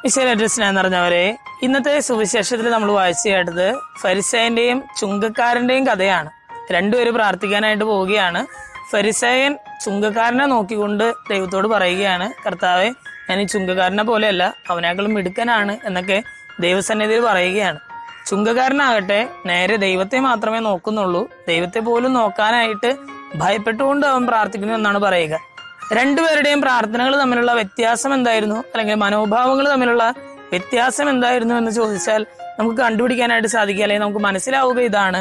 വിശേഷ സ്നേഹം നിറഞ്ഞവരെ ഇന്നത്തെ സുവിശേഷത്തിൽ നമ്മൾ വായിച്ചു കേട്ടത് ഫരിസയന്റെയും ചുങ്കക്കാരന്റെയും കഥയാണ് രണ്ടുപേരും പ്രാർത്ഥിക്കാനായിട്ട് പോവുകയാണ് ഫരിസയൻ ചുങ്കക്കാരനെ നോക്കിക്കൊണ്ട് ദൈവത്തോട് പറയുകയാണ് കർത്താവെ ഞാൻ ഈ ചുങ്കക്കാരനെ പോലെയല്ല അവനേക്കാളും മിടുക്കനാണ് എന്നൊക്കെ ദൈവസന്നിധിയിൽ പറയുകയാണ് ചുങ്കക്കാരനാകട്ടെ നേരെ ദൈവത്തെ മാത്രമേ നോക്കുന്നുള്ളൂ ദൈവത്തെ പോലും നോക്കാനായിട്ട് ഭയപ്പെട്ടുകൊണ്ട് അവൻ പ്രാർത്ഥിക്കുന്നു എന്നാണ് പറയുക രണ്ടുപേരുടെയും പ്രാർത്ഥനകൾ തമ്മിലുള്ള വ്യത്യാസം എന്തായിരുന്നു അല്ലെങ്കിൽ മനോഭാവങ്ങൾ തമ്മിലുള്ള വ്യത്യാസം എന്തായിരുന്നു എന്ന് ചോദിച്ചാൽ നമുക്ക് കണ്ടുപിടിക്കാനായിട്ട് സാധിക്കുക അല്ലെങ്കിൽ നമുക്ക് മനസ്സിലാവുക ഇതാണ്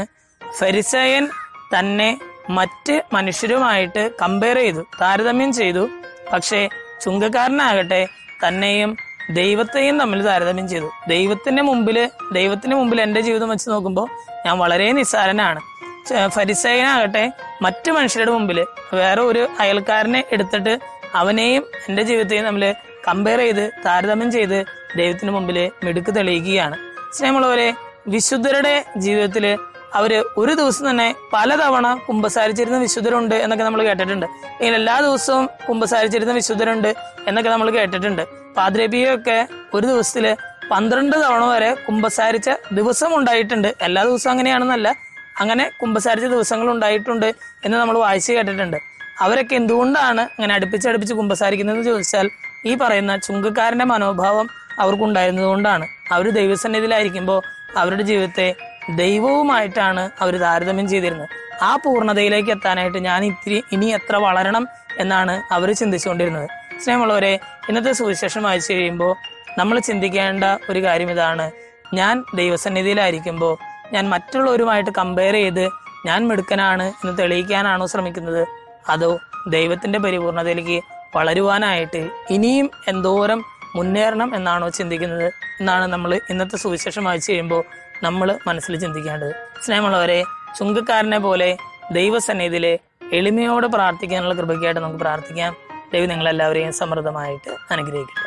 ഫരിസയൻ തന്നെ മറ്റ് മനുഷ്യരുമായിട്ട് കമ്പയർ ചെയ്തു താരതമ്യം ചെയ്തു പക്ഷേ ചുങ്കക്കാരനാകട്ടെ തന്നെയും ദൈവത്തെയും തമ്മിൽ താരതമ്യം ചെയ്തു ദൈവത്തിന്റെ മുമ്പിൽ ദൈവത്തിന്റെ മുമ്പിൽ എന്റെ ജീവിതം വെച്ച് നോക്കുമ്പോൾ ഞാൻ വളരെ നിസ്സാരനാണ് ച- ഫരിസേയനാകട്ടെ മറ്റു മനുഷ്യരുടെ മുമ്പിൽ വേറെ ഒരു അയൽക്കാരനെ എടുത്തിട്ട് അവനെയും എന്റെ ജീവിതത്തെയും തമ്മിൽ കമ്പയർ ചെയ്ത് താരതമ്യം ചെയ്ത് ദൈവത്തിന് മുമ്പിൽ മിടുക്ക് തെളിയിക്കുകയാണ് സ്നേഹമുള്ളവരെ വിശുദ്ധരുടെ ജീവിതത്തില് അവര് ഒരു ദിവസം തന്നെ പലതവണ കുമ്പസാരിച്ചിരുന്ന വിശുദ്ധരുണ്ട് എന്നൊക്കെ നമ്മൾ കേട്ടിട്ടുണ്ട് ഇങ്ങനെ എല്ലാ ദിവസവും കുമ്പസാരിച്ചിരുന്ന വിശുദ്ധരുണ്ട് എന്നൊക്കെ നമ്മൾ കേട്ടിട്ടുണ്ട് പാദ്രബിയൊക്കെ ഒരു ദിവസത്തില് പന്ത്രണ്ട് തവണ വരെ കുമ്പസാരിച്ച ദിവസം ഉണ്ടായിട്ടുണ്ട് എല്ലാ ദിവസവും അങ്ങനെയാണെന്നല്ല അങ്ങനെ കുമ്പസാരിച്ച ദിവസങ്ങൾ ഉണ്ടായിട്ടുണ്ട് എന്ന് നമ്മൾ വായിച്ചു കേട്ടിട്ടുണ്ട് അവരൊക്കെ എന്തുകൊണ്ടാണ് അങ്ങനെ അടുപ്പിച്ചടുപ്പിച്ച് കുമ്പസാരിക്കുന്നതെന്ന് ചോദിച്ചാൽ ഈ പറയുന്ന ചുങ്കക്കാരന്റെ മനോഭാവം അവർക്കുണ്ടായിരുന്നതുകൊണ്ടാണ് അവർ ദൈവസന്നിധിയിലായിരിക്കുമ്പോൾ അവരുടെ ജീവിതത്തെ ദൈവവുമായിട്ടാണ് അവർ താരതമ്യം ചെയ്തിരുന്നത് ആ പൂർണ്ണതയിലേക്ക് എത്താനായിട്ട് ഞാൻ ഇത്തിരി ഇനി എത്ര വളരണം എന്നാണ് അവർ ചിന്തിച്ചുകൊണ്ടിരുന്നത് സ്നേഹമുള്ളവരെ ഇന്നത്തെ സുവിശേഷം വായിച്ചു കഴിയുമ്പോൾ നമ്മൾ ചിന്തിക്കേണ്ട ഒരു കാര്യം ഇതാണ് ഞാൻ ദൈവസന്നിധിയിലായിരിക്കുമ്പോൾ ഞാൻ മറ്റുള്ളവരുമായിട്ട് കമ്പയർ ചെയ്ത് ഞാൻ മിടുക്കനാണ് എന്ന് തെളിയിക്കാനാണോ ശ്രമിക്കുന്നത് അതോ ദൈവത്തിന്റെ പരിപൂർണതയിലേക്ക് വളരുവാനായിട്ട് ഇനിയും എന്തോരം മുന്നേറണം എന്നാണോ ചിന്തിക്കുന്നത് എന്നാണ് നമ്മൾ ഇന്നത്തെ സുവിശേഷം വായിച്ചു കഴിയുമ്പോൾ നമ്മൾ മനസ്സിൽ ചിന്തിക്കേണ്ടത് സ്നേഹമുള്ളവരെ ചുങ്കക്കാരനെ പോലെ ദൈവസന്നിധിയിലെ എളിമയോടെ പ്രാർത്ഥിക്കാനുള്ള കൃപയ്ക്കായിട്ട് നമുക്ക് പ്രാർത്ഥിക്കാം ദൈവം നിങ്ങളെല്ലാവരെയും സമൃദ്ധമായിട്ട് അനുഗ്രഹിക്കട്ടെ